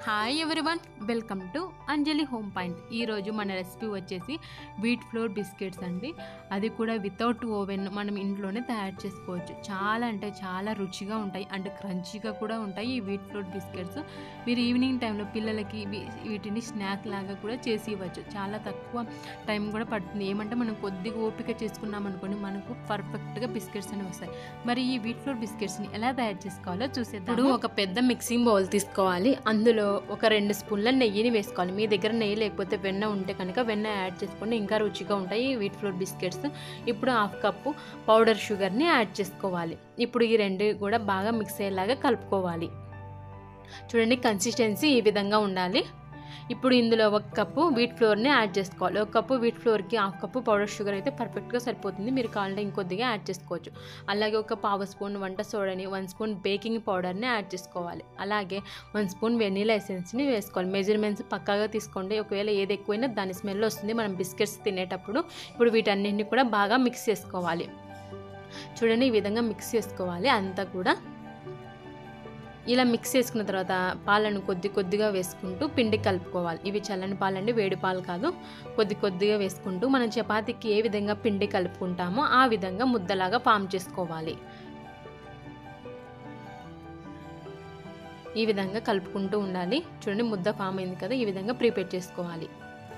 hi everyone welcome to Anjali home point ఈరోజు మన recipe వచ్చేసి వీట్ ఫ్లోర్ బిస్కెట్స్ అండి అది కూడా వితౌట్ ఓవెన్ మనం ఇంట్లోనే తయారు చేసుకోవచ్చు చాలా అంటే చాలా రుచిగా ఉంటాయి అండ్ క్రంచీగా కూడా ఉంటాయి ఈ వీట్ ఫ్లోర్ బిస్కెట్స్ మీరు ఈవినింగ్ టైంలో పిల్లలకి వీ- వీటిని స్నాక్ లాగా కూడా చేసి ఇవ్వచ్చు చాలా తక్కువ టైం కూడా పడుతుంది ఏమంటే మనం కొద్దిగా ఓపిక చేసుకున్నాం అనుకోండి మనకు పర్ఫెక్ట్గా బిస్కెట్స్ అనేవి వస్తాయి మరి ఈ వీట్ ఫ్లోర్ బిస్కెట్స్ని ఎలా తయారు చేసుకోవాలో చూసేద్దాం ఇప్పుడు ఒక పెద్ద మిక్సింగ్ బౌల్ తీసుకోవాలి అందులో ఒక రెండు స్పూన్ల నెయ్యిని వేసుకోవాలి మీ దగ్గర నెయ్యి లేకపోతే వెన్న ఉంటే కనుక వెన్న యాడ్ చేసుకుంటే ఇంకా రుచిగా ఉంటాయి ఈ వీట్ ఫ్లోర్ బిస్కెట్స్ ఇప్పుడు హాఫ్ కప్పు పౌడర్ షుగర్ని యాడ్ చేసుకోవాలి ఇప్పుడు ఈ రెండు కూడా బాగా మిక్స్ అయ్యేలాగా కలుపుకోవాలి చూడండి కన్సిస్టెన్సీ ఈ విధంగా ఉండాలి ఇప్పుడు ఇందులో ఒక కప్పు వీట్ ఫ్లోర్ని యాడ్ చేసుకోవాలి ఒక కప్పు వీట్ ఫ్లోర్కి హాఫ్ కప్పు పౌడర్ షుగర్ అయితే పర్ఫెక్ట్గా సరిపోతుంది మీరు కావాలంటే ఇంకొద్దిగా యాడ్ చేసుకోవచ్చు అలాగే ఒక పావు స్పూన్ వంట సోడాని వన్ స్పూన్ బేకింగ్ పౌడర్ని యాడ్ చేసుకోవాలి అలాగే వన్ స్పూన్ వెనీలా ఎసెన్స్ని వేసుకోవాలి మెజర్మెంట్స్ పక్కాగా తీసుకోండి ఒకవేళ ఏది ఎక్కువైనా దాని స్మెల్ వస్తుంది మనం బిస్కెట్స్ తినేటప్పుడు ఇప్పుడు వీటన్నిటిని కూడా బాగా మిక్స్ చేసుకోవాలి చూడండి ఈ విధంగా మిక్స్ చేసుకోవాలి అంతా కూడా ఇలా మిక్స్ చేసుకున్న తర్వాత పాలను కొద్ది కొద్దిగా వేసుకుంటూ పిండి కలుపుకోవాలి ఇవి చల్లని పాలండి వేడి పాలు కాదు కొద్ది కొద్దిగా వేసుకుంటూ మనం చపాతీకి ఏ విధంగా పిండి కలుపుకుంటామో ఆ విధంగా ముద్దలాగా ఫామ్ చేసుకోవాలి ఈ విధంగా కలుపుకుంటూ ఉండాలి చూడండి ముద్ద ఫామ్ అయింది కదా ఈ విధంగా ప్రిపేర్ చేసుకోవాలి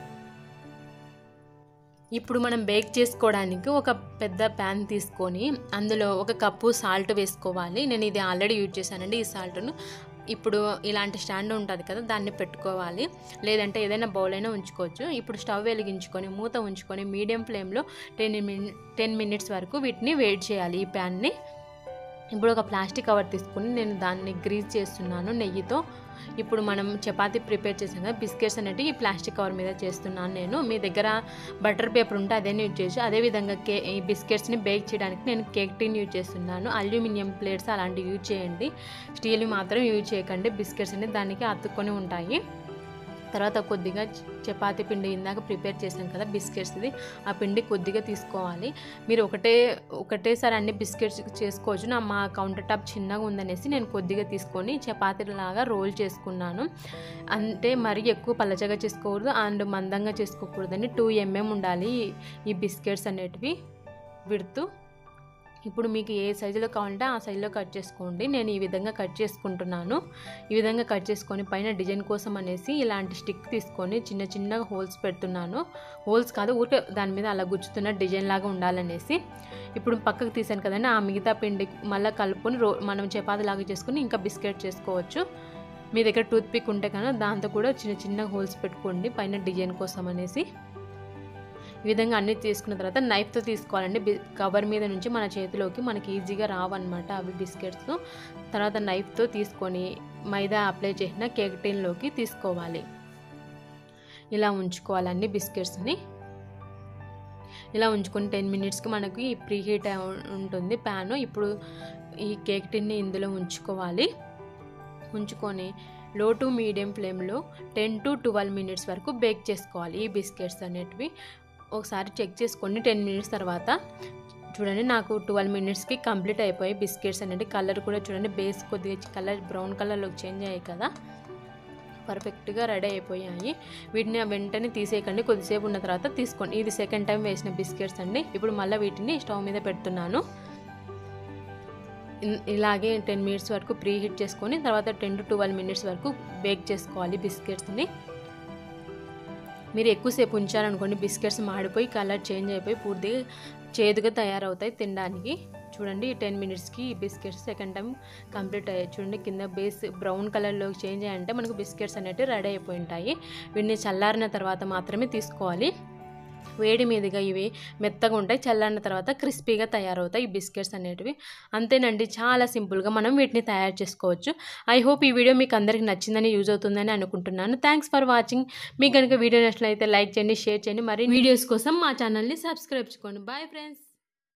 ఇప్పుడు మనం బేక్ చేసుకోవడానికి ఒక పెద్ద ప్యాన్ తీసుకొని అందులో ఒక కప్పు సాల్ట్ వేసుకోవాలి నేను ఇది ఆల్రెడీ యూజ్ చేశానండి ఈ సాల్ట్ను ఇప్పుడు ఇలాంటి స్టాండ్ ఉంటుంది కదా దాన్ని పెట్టుకోవాలి లేదంటే ఏదైనా బౌల్ అయినా ఉంచుకోవచ్చు ఇప్పుడు స్టవ్ వెలిగించుకొని మూత ఉంచుకొని మీడియం ఫ్లేమ్లో టెన్ మిని టెన్ మినిట్స్ వరకు వీటిని వేడి చేయాలి ఈ ప్యాన్ని ఇప్పుడు ఒక ప్లాస్టిక్ కవర్ తీసుకుని నేను దాన్ని గ్రీజ్ చేస్తున్నాను నెయ్యితో ఇప్పుడు మనం చపాతీ ప్రిపేర్ చేసాం కదా బిస్కెట్స్ అనేవి ఈ ప్లాస్టిక్ కవర్ మీద చేస్తున్నాను నేను మీ దగ్గర బటర్ పేపర్ ఉంటే అదే యూజ్ చేయొచ్చు అదేవిధంగా కే ఈ బిస్కెట్స్ని బేక్ చేయడానికి నేను కేక్ టిన్ యూజ్ చేస్తున్నాను అల్యూమినియం ప్లేట్స్ అలాంటివి యూజ్ చేయండి స్టీల్ మాత్రం యూజ్ చేయకండి బిస్కెట్స్ అనేది దానికి అతుక్కొని ఉంటాయి తర్వాత కొద్దిగా చపాతీ పిండి ఇందాక ప్రిపేర్ చేసాం కదా బిస్కెట్స్ది ఆ పిండి కొద్దిగా తీసుకోవాలి మీరు ఒకటే ఒకటేసారి అన్ని బిస్కెట్స్ చేసుకోవచ్చు నా మా కౌంటర్ టాప్ చిన్నగా ఉందనేసి నేను కొద్దిగా తీసుకొని చపాతీలాగా రోల్ చేసుకున్నాను అంటే మరీ ఎక్కువ పలచగా చేసుకోకూడదు అండ్ మందంగా చేసుకోకూడదని టూ ఎంఎం ఉండాలి ఈ బిస్కెట్స్ అనేటివి విడుతూ ఇప్పుడు మీకు ఏ సైజులో కావాలంటే ఆ సైజులో కట్ చేసుకోండి నేను ఈ విధంగా కట్ చేసుకుంటున్నాను ఈ విధంగా కట్ చేసుకొని పైన డిజైన్ కోసం అనేసి ఇలాంటి స్టిక్ తీసుకొని చిన్న చిన్నగా హోల్స్ పెడుతున్నాను హోల్స్ కాదు ఊరికే దాని మీద అలా గుచ్చుతున్న డిజైన్ లాగా ఉండాలనేసి ఇప్పుడు పక్కకు తీసాను కదండి ఆ మిగతా పిండి మళ్ళీ కలుపుకొని రో మనం చపాతీ లాగా చేసుకొని ఇంకా బిస్కెట్ చేసుకోవచ్చు మీ దగ్గర టూత్ పిక్ ఉంటే కనుక దాంతో కూడా చిన్న చిన్న హోల్స్ పెట్టుకోండి పైన డిజైన్ కోసం అనేసి ఈ విధంగా అన్ని తీసుకున్న తర్వాత నైఫ్తో తీసుకోవాలండి బి కవర్ మీద నుంచి మన చేతిలోకి మనకి ఈజీగా రావన్నమాట అవి బిస్కెట్స్ తర్వాత నైఫ్తో తీసుకొని మైదా అప్లై చేసిన కేక్ టిన్లోకి తీసుకోవాలి ఇలా ఉంచుకోవాలి అన్ని బిస్కెట్స్ని ఇలా ఉంచుకొని టెన్ మినిట్స్కి మనకి ప్రీ హీట్ ఉంటుంది ప్యాన్ ఇప్పుడు ఈ కేక్ టిన్ని ఇందులో ఉంచుకోవాలి ఉంచుకొని లో టు మీడియం ఫ్లేమ్లో టెన్ టు ట్వెల్వ్ మినిట్స్ వరకు బేక్ చేసుకోవాలి ఈ బిస్కెట్స్ అనేటివి ఒకసారి చెక్ చేసుకోండి టెన్ మినిట్స్ తర్వాత చూడండి నాకు ట్వెల్వ్ మినిట్స్కి కంప్లీట్ అయిపోయి బిస్కెట్స్ అనేది కలర్ కూడా చూడండి బేస్ కొద్దిగా కలర్ బ్రౌన్ కలర్లోకి చేంజ్ అయ్యాయి కదా పర్ఫెక్ట్గా రెడీ అయిపోయాయి వీటిని వెంటనే తీసేయకండి కొద్దిసేపు ఉన్న తర్వాత తీసుకోండి ఇది సెకండ్ టైం వేసిన బిస్కెట్స్ అండి ఇప్పుడు మళ్ళీ వీటిని స్టవ్ మీద పెడుతున్నాను ఇన్- ఇలాగే టెన్ మినిట్స్ వరకు ప్రీ హీట్ చేసుకొని తర్వాత టెన్ టు ట్వెల్వ్ మినిట్స్ వరకు బేక్ చేసుకోవాలి బిస్కెట్స్ని మీరు ఎక్కువసేపు ఉంచారనుకోండి బిస్కెట్స్ మాడిపోయి కలర్ చేంజ్ అయిపోయి పూర్తిగా చేదుగా తయారవుతాయి తినడానికి చూడండి ఈ టెన్ మినిట్స్కి ఈ బిస్కెట్స్ సెకండ్ టైం కంప్లీట్ అయ్యాయి చూడండి కింద బేస్ బ్రౌన్ కలర్లోకి చేంజ్ అయ్యంటే మనకు బిస్కెట్స్ అనేవి రెడీ అయిపోయి ఉంటాయి వీటిని చల్లారిన తర్వాత మాత్రమే తీసుకోవాలి వేడి మీదుగా ఇవి మెత్తగా ఉంటాయి చల్లారిన తర్వాత క్రిస్పీగా తయారవుతాయి ఈ బిస్కెట్స్ అనేటివి అంతేనండి చాలా సింపుల్గా మనం వీటిని తయారు చేసుకోవచ్చు ఐ హోప్ ఈ వీడియో మీకు అందరికి నచ్చిందని యూజ్ అవుతుందని అనుకుంటున్నాను థ్యాంక్స్ ఫర్ వాచింగ్ మీకు కనుక వీడియో నచ్చినట్లయితే లైక్ చేయండి షేర్ చేయండి మరి వీడియోస్ కోసం మా ఛానల్ని సబ్స్క్రైబ్ చేసుకోండి బాయ్ ఫ్రెండ్స్